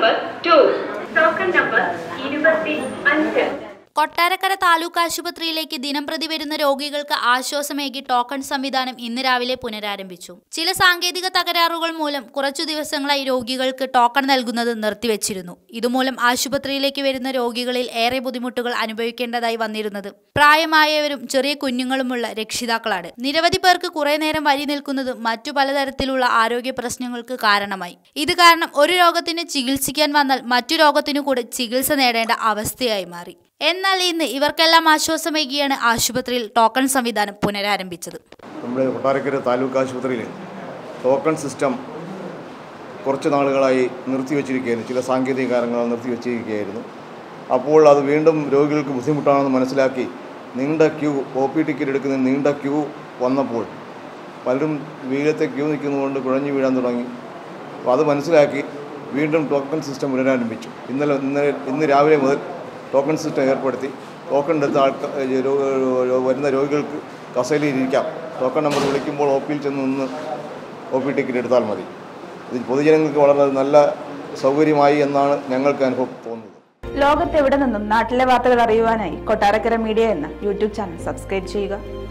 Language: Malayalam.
നമ്പർ ടു ടോക്കൺ നമ്പർ ഇരുപത്തി അഞ്ച് കൊട്ടാരക്കര താലൂക്ക് ആശുപത്രിയിലേക്ക് ദിനംപ്രതി വരുന്ന രോഗികൾക്ക് ആശ്വാസമേകി ടോക്കൺ സംവിധാനം ഇന്ന് രാവിലെ പുനരാരംഭിച്ചു ചില സാങ്കേതിക തകരാറുകൾ മൂലം കുറച്ചു ദിവസങ്ങളായി രോഗികൾക്ക് ടോക്കൺ നൽകുന്നത് നിർത്തിവെച്ചിരുന്നു ഇതുമൂലം ആശുപത്രിയിലേക്ക് വരുന്ന രോഗികളിൽ ഏറെ ബുദ്ധിമുട്ടുകൾ അനുഭവിക്കേണ്ടതായി വന്നിരുന്നത് പ്രായമായവരും ചെറിയ കുഞ്ഞുങ്ങളുമുള്ള രക്ഷിതാക്കളാണ് നിരവധി പേർക്ക് കുറെ നേരം വരി നിൽക്കുന്നത് മറ്റു പലതരത്തിലുള്ള ആരോഗ്യ പ്രശ്നങ്ങൾക്ക് കാരണമായി ഇത് കാരണം ഒരു രോഗത്തിന് ചികിത്സിക്കാൻ വന്നാൽ മറ്റു രോഗത്തിനു കൂടെ ചികിത്സ നേടേണ്ട അവസ്ഥയായി മാറി എന്നാൽ ഇന്ന് ഇവർക്കെല്ലാം ആശ്വാസമേകിയാണ് ആശുപത്രിയിൽ ടോക്കൺ സംവിധാനം പുനരാരംഭിച്ചത് നമ്മുടെ കൊട്ടാരക്കര താലൂക്ക് ആശുപത്രിയിൽ ടോക്കൺ സിസ്റ്റം കുറച്ച് നാളുകളായി നിർത്തിവെച്ചിരിക്കുകയായിരുന്നു ചില സാങ്കേതിക കാരണങ്ങളാൽ നിർത്തിവെച്ചിരിക്കുകയായിരുന്നു അപ്പോൾ അത് വീണ്ടും രോഗികൾക്ക് ബുദ്ധിമുട്ടാണെന്ന് മനസ്സിലാക്കി നീണ്ട ക്യൂ ഒ പി ടിക്കറ്റ് എടുക്കുന്നതിന് നീണ്ട ക്യൂ വന്നപ്പോൾ പലരും വെയിലത്തെ ക്യൂ നിൽക്കുന്നതുകൊണ്ട് കുഴഞ്ഞു വീഴാൻ തുടങ്ങി അപ്പോൾ അത് മനസ്സിലാക്കി വീണ്ടും ടോക്കൺ സിസ്റ്റം പുനരാരംഭിച്ചു ഇന്നലെ ഇന്നലെ ഇന്ന് രാവിലെ മുതൽ ടോക്കൺ സിസ്റ്റം ഏർപ്പെടുത്തി ടോക്കൺ എടുത്ത ആൾക്കാർ വരുന്ന രോഗികൾക്ക് കസേലയിൽ ഇരിക്കാം ടോക്കൺ നമ്പർ വിളിക്കുമ്പോൾ ഒ പിയിൽ ചെന്ന് നിന്ന് ഒ പി ടിക്കറ്റ് എടുത്താൽ മതി ഇത് പൊതുജനങ്ങൾക്ക് വളരെ നല്ല സൗകര്യമായി എന്നാണ് ഞങ്ങൾക്ക് അനുഭവം തോന്നുന്നത് ലോകത്തെവിടെ നിന്നും നാട്ടിലെ വാർത്തകൾ അറിയുവാനായി കൊട്ടാരക്കര മീഡിയ എന്ന യൂട്യൂബ് ചാനൽ സബ്സ്ക്രൈബ് ചെയ്യുക